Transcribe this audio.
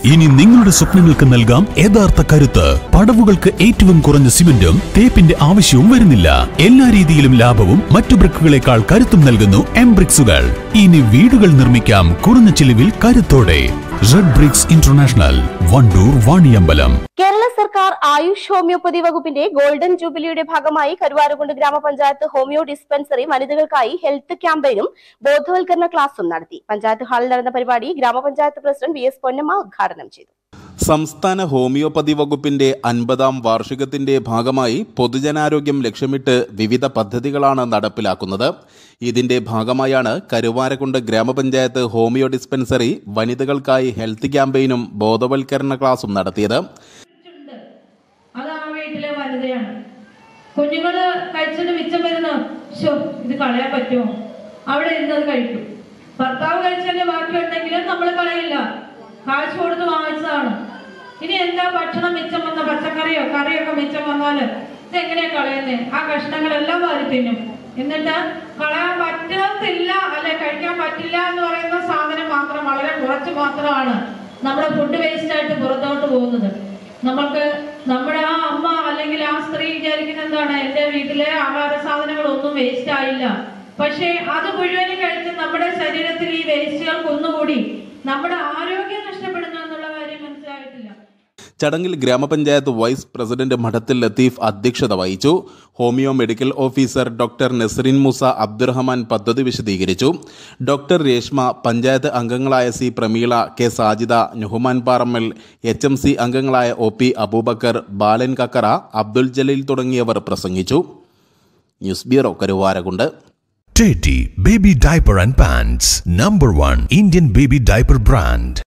ഇനി നിങ്ങളുടെ സ്വപ്നങ്ങൾക്ക് നൽകാം യഥാർത്ഥ കരുത്ത് പടവുകൾക്ക് ഏറ്റവും കുറഞ്ഞ സിമന്റും തേപ്പിന്റെ ആവശ്യവും വരുന്നില്ല എല്ലാ രീതിയിലും ലാഭവും മറ്റു ബ്രിക്കുകളെക്കാൾ കരുത്തും നൽകുന്നു എം ബ്രിക്സുകൾ ഇനി വീടുകൾ നിർമ്മിക്കാം കുറഞ്ഞ ചിലവിൽ കരുത്തോടെ red bricks international Vandoor Vaniyambalam Kerala സർക്കാർ ആയുഷ് ഹോമിയോപ്പതി വകുപ്പിന്റെ ഗോൾഡൻ ജൂബിലിയുടെ ഭാഗമായി കരുവാരകുണ്ട് ഗ്രാമപഞ്ചായത്ത് ഹോമിയോ ഡിസ്പെൻസറി വനിതകൾക്കായി ഹെൽത്ത് ക്യാമ്പയിനും ബോധവൽക്കരണ ക്ലാസും നടത്തി പഞ്ചായത്ത് ഹാളിൽ നടന്ന പരിപാടി ഗ്രാമപഞ്ചായത്ത് പ്രസിഡന്റ് വി എസ് പൊന്നമ്മ ഉദ്ഘാടനം ചെയ്തു സംസ്ഥാന ഹോമിയോപ്പതി വകുപ്പിന്റെ അൻപതാം വാർഷികത്തിന്റെ ഭാഗമായി പൊതുജനാരോഗ്യം ലക്ഷ്യമിട്ട് വിവിധ പദ്ധതികളാണ് നടപ്പിലാക്കുന്നത് ഇതിന്റെ ഭാഗമായാണ് കരുവാരക്കുണ്ട് ഗ്രാമപഞ്ചായത്ത് ഹോമിയോ ഡിസ്പെൻസറി വനിതകൾക്കായി ഹെൽത്ത് ക്യാമ്പയിനും ബോധവൽക്കരണ ക്ലാസും നടത്തിയത് ഉണ്ട് അത് ആ വീട്ടിലെ വനിതയാണ് കുഞ്ഞുങ്ങള് കഴിച്ചിട്ട് മിച്ചം വരുന്ന ഷോ ഇത് കളയാൻ പറ്റുമോ അവിടെ ഇരുന്നത് കഴിക്കും ഭർത്താവ് കഴിച്ചതിന്റെ ബാക്കി ഉണ്ടെങ്കിലും നമ്മൾ കളയില്ല കാശ് കൊടുത്ത് വാങ്ങിച്ചതാണ് ഇനി എന്താ ഭക്ഷണം മിച്ചം വന്ന പച്ചക്കറിയോ കറിയൊക്കെ മിച്ചം വന്നാല് ഇത് എങ്ങനെയാ കളയുന്നേ ആ കഷ്ണങ്ങളെല്ലാം വാരി തിന്നും എന്നിട്ട് കളയാൻ പറ്റത്തില്ല അല്ലെ കഴിക്കാൻ പറ്റില്ല എന്ന് പറയുന്ന സാധനം മാത്രം വളരെ കുറച്ച് മാത്രമാണ് നമ്മുടെ ഫുഡ് വേസ്റ്റ് ആയിട്ട് പുറത്തോട്ട് പോകുന്നത് നമ്മൾക്ക് നമ്മുടെ ആ അമ്മ അല്ലെങ്കിൽ ആ സ്ത്രീ വിചാരിക്കുന്ന എന്താണ് എൻ്റെ വീട്ടിലെ ആഹാര സാധനങ്ങളൊന്നും വേസ്റ്റ് ആയില്ല പക്ഷേ അത് മുഴുവനും കഴിച്ച് നമ്മുടെ ശരീരത്തിൽ ഈ വേസ്റ്റുകൾ കുന്നുകൂടി നമ്മുടെ ആരോഗ്യം നഷ്ടപ്പെടുന്നു എന്നുള്ള കാര്യം മനസ്സിലായിട്ടില്ല ചടങ്ങിൽ ഗ്രാമപഞ്ചായത്ത് വൈസ് പ്രസിഡന്റ് മഠത്തിൽ ലത്തീഫ് അധ്യക്ഷത വഹിച്ചു homeo medical officer doctor Nasrin Moosa Abdurahman പദ്ധതി വിശദീകരിച്ചു ഡോക്ടർ രേഷ്മ പഞ്ചായത്ത് അംഗങ്ങളായ C Prameela K Sajida Nuhman Parammal H M C അംഗങ്ങളായ ഒ പി അബൂബക്കർ ബാലൻ കക്കറ അബ്ദുൽ ജലീൽ തുടങ്ങിയവർ പ്രസംഗിച്ചു news bureau Karuvarakundu Teddy Baby Diaper and Pants Number 1 Indian Baby Diaper Brand